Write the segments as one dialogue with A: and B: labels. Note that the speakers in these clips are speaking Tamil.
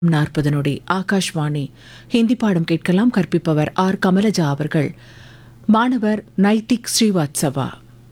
A: நாற்பது நொடி ஆகாஷ்வாணி ஹிந்தி பாடம் கேட்கலாம் கற்பிப்பவர் ஆர் கமலஜா அவர்கள் மாணவர் நைட்டிக் ஸ்ரீவாத்சவா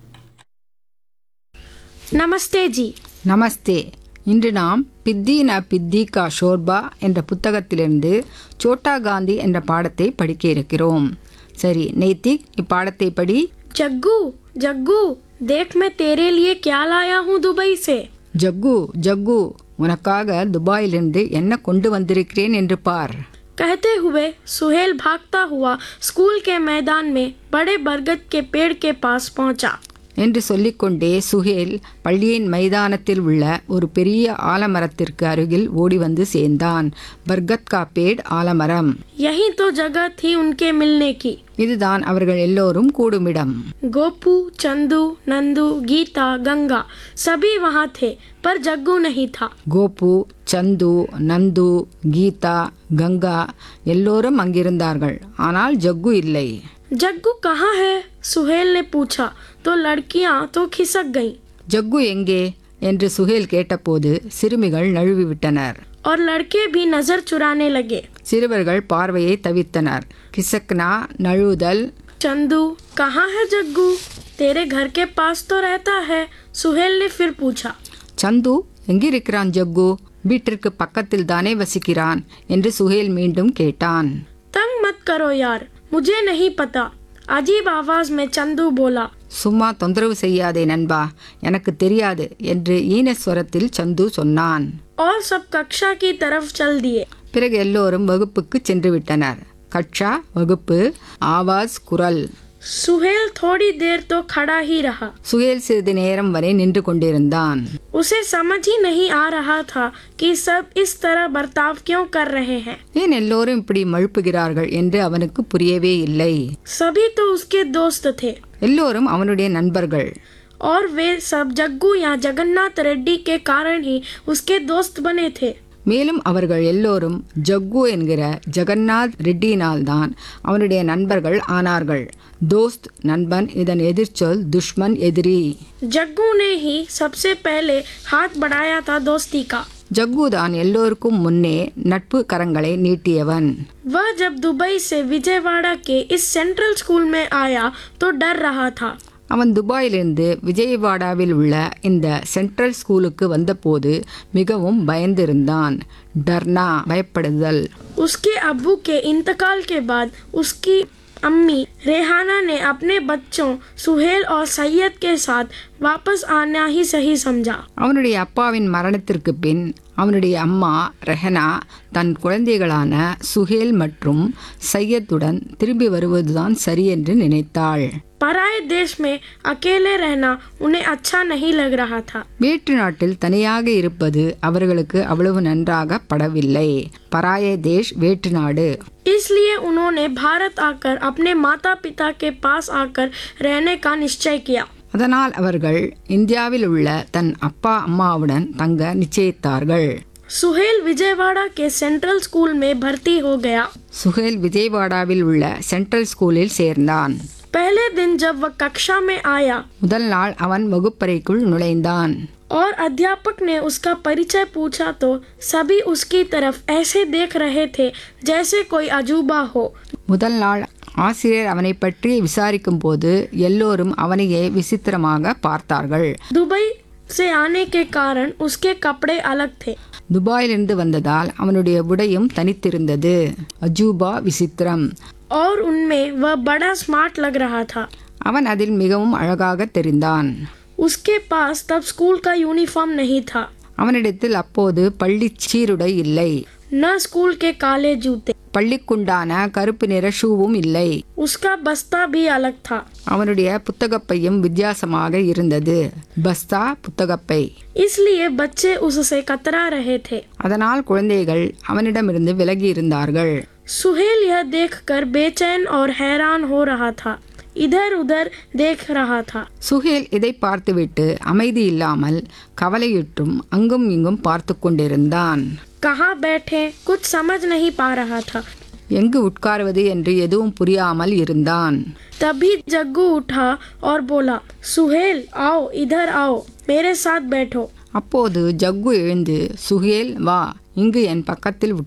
B: நமஸ்தே ஜி
C: நமஸ்தே இன்று நாம் பித்தி ந பித்தி கா ஷோர்பா என்ற புத்தகத்திலிருந்து சோட்டா காந்தி என்ற பாடத்தை படிக்க இருக்கிறோம் சரி நைத்திக் இப்பாடத்தை படி
B: जग्गू जग्गू देख मैं तेरे लिए क्या लाया हूँ दुबई से
C: ஜக்கு ஜக்கு உனக்காக துபாயிலிருந்து என்ன கொண்டு வந்திருக்கிறேன் என்று பார்
B: कहते हुए सुहेल भागता हुआ स्कूल के मैदान में बड़े बरगद के पेड़ के पास पहुंचा
C: என்று சொல்லிக்கொண்டே சுஹேல் பள்ளியின் மைதானத்தில் உள்ள ஒரு பெரிய ஆலமரத்திற்கு அருகில் ஓடி வந்து சேர்ந்தான் பர்கத் கா பேட் ஆலமரம்
B: यही तो जगह थी उनके मिलने की
C: இதுதான் அவர்கள் எல்லோரும் கூடுமிடம்
B: गोपू चंदू नंदू गीता गंगा सभी वहाँ थे पर जग्गू नहीं था
C: கோபு சந்து நந்து கீதா கங்கா எல்லோரும் அங்கிருந்தார்கள் ஆனால் ஜக்கு இல்லை
B: जग्गू कहाँ है सुहेल ने पूछा तो लड़कियां तो खिसक गईं
C: ஜக்கு எங்கே என்று சுஹேல் கேட்டபோது சிறுமிகள் நழுவிவிட்டனர்
B: और लड़के भी नजर चुराने लगे
C: சிறுவர்கள் பார்வையை தவித்தனர் கிசக்னா நழுவுதல்
B: चंदू कहाँ है जग्गू तेरे घर के पास तो रहता है सुहेल ने फिर पूछा
C: சந்து எங்கிருக்கிறான் ஜக்கு வீட்டிற்கு பக்கத்தில் தானே வசிக்கிறான் என்று சுஹேல் மீண்டும் கேட்டான்
B: तंग मत करो यार मुझे नहीं पता अजीब आवाज में चंदू बोला
C: சும்மா தொந்தரவு செய்யாதே நண்பா எனக்கு தெரியாது என்று ஈனஸ்வரத்தில் சந்து சொன்னான்
B: और सब कक्षा की तरफ चल दिए
C: பிறகு எல்லோரும் வகுப்புக்கு சென்று விட்டனர் கட்சா வகுப்பு ஆவாஸ் குரல்
B: सुहेल थोड़ी देर तो खड़ा ही रहा
C: சுயல் சிறிது நேரம் வரை நின்று கொண்டிருந்தான்
B: उसे समझ ही नहीं आ रहा था कि सब इस तरह बर्ताव क्यों कर रहे हैं
C: ஏன் எல்லோரும் இப்படி மழுப்புகிறார்கள் என்று அவனுக்கு புரியவே இல்லை
B: सभी तो उसके दोस्त थे
C: எல்லோரும் அவனுடைய நண்பர்கள்
B: और वे सब जग्गू या जगन्नाथ रेड्डी के कारण ही उसके दोस्त बने थे
C: மேலும் அவர்கள் எல்லோரும் ஜக்கு என்கிற ஜெகநாத் ரெட்டியினால் தான் அவனுடைய நண்பர்கள் ஆனார்கள் தோஸ்த் நண்பன் இதன் எதிர்ச்சொல் துஷ்மன் எதிரி
B: जग्गू ने ही सबसे पहले हाथ बढ़ाया था दोस्ती का
C: ஜக்கு தான் எல்லோருக்கும் முன்னே நட்பு கரங்களை நீட்டியவன்
B: वह जब दुबई से विजयवाड़ा के इस सेंट्रल स्कूल में आया तो डर रहा था
C: அவன் துபாயிலிருந்து விஜயவாடாவில் உள்ள இந்த சென்ட்ரல் ஸ்கூலுக்கு வந்தபோது மிகவும் பயந்திருந்தான் டர்னா பயப்படுதல்
B: उसके अब्बू के इंतकाल के बाद उसकी अम्मी रेहाना ने अपने बच्चों सुहेल और सैयद के साथ वापस आना ही सही समझा
C: அவனுடைய அப்பாவின் மரணத்திற்கு பின் அவனுடைய அம்மா ரெஹனா தன் குழந்தைகளான சுஹேல் மற்றும் சையத்துடன் திரும்பி வருவதுதான் சரி என்று நினைத்தாள்
B: पराए देश में अकेले रहना उन्हें अच्छा नहीं लग रहा था
C: வேற்று நாட்டில் தனியாக இருப்பது அவர்களுக்கு அவ்வளவு நன்றாக படவில்லை பராய தேஷ் வேற்று நாடு
B: इसलिए उन्होंने भारत आकर अपने माता पिता के पास आकर रहने का निश्चय किया
C: அதனால் அவர்கள் இந்தியாவில் உள்ள தன் அப்பா அம்மாவுடன் தங்க நிச்சயித்தார்கள்
B: सुहेल विजयवाड़ा के सेंट्रल स्कूल में भर्ती हो गया
C: சுஹேல் விஜயவாடாவில் உள்ள சென்ட்ரல் ஸ்கூலில் சேர்ந்தான்
B: पहले दिन जब वह कक्षा में आया
C: முதல் நாள் அவன் வகுப்பறைக்குள் நுழைந்தான்
B: और अध्यापक ने उसका परिचय पूछा तो सभी उसकी तरफ ऐसे देख रहे थे जैसे कोई अजूबा हो
C: முதல் நாள் ஆசிரியர் அவனை பற்றி விசாரிக்கும் போது எல்லோரும் அவனையே விசித்திரமாக பார்த்தார்கள்
B: दुबई से आने के कारण उसके कपड़े अलग थे
C: துபாயிலிருந்து வந்ததால் அவனுடைய உடையும் தனித்திருந்தது அஜூபா விசித்திரம்
B: और उनमें वह बड़ा स्मार्ट लग रहा था
C: அவன் அதில் மிகவும் அழகாக தெரிந்தான்
B: उसके पास तब स्कूल का यूनिफॉर्म नहीं था
C: அவனிடத்தில் அப்போது பள்ளி சீருடை இல்லை
B: न स्कूल के काले जूते
C: பள்ளிக்குண்டான கருப்பு நிற ஷூவும் இல்லை
B: उसका बस्ता भी अलग था
C: அவனுடைய புத்தகப்பையும் வித்தியாசமாக இருந்தது பஸ்தா புத்தகப்பை
B: इसलिए बच्चे उससे कतरा रहे थे
C: அதனால் குழந்தைகள் அவனிடமிருந்து விலகி இருந்தார்கள்
B: सुहेल यह देखकर बेचैन और हैरान हो रहा था इधर उधर देख रहा था
C: சுஹேல் இதை பார்த்துவிட்டு அமைதி இல்லாமல் கவலையுற்றும் அங்கும் இங்கும் பார்த்து கொண்டிருந்தான்
B: कहाँ बैठे कुछ समझ नहीं पा रहा था
C: எங்கு உட்காருவது என்று எதுவும் புரியாமல் இருந்தான்
B: तभी जग्गू उठा और बोला सुहेल आओ इधर आओ मेरे साथ बैठो
C: அப்போது ஜக்கு எழுந்து சுஹேல் வா இங்கு என் பக்கத்தில்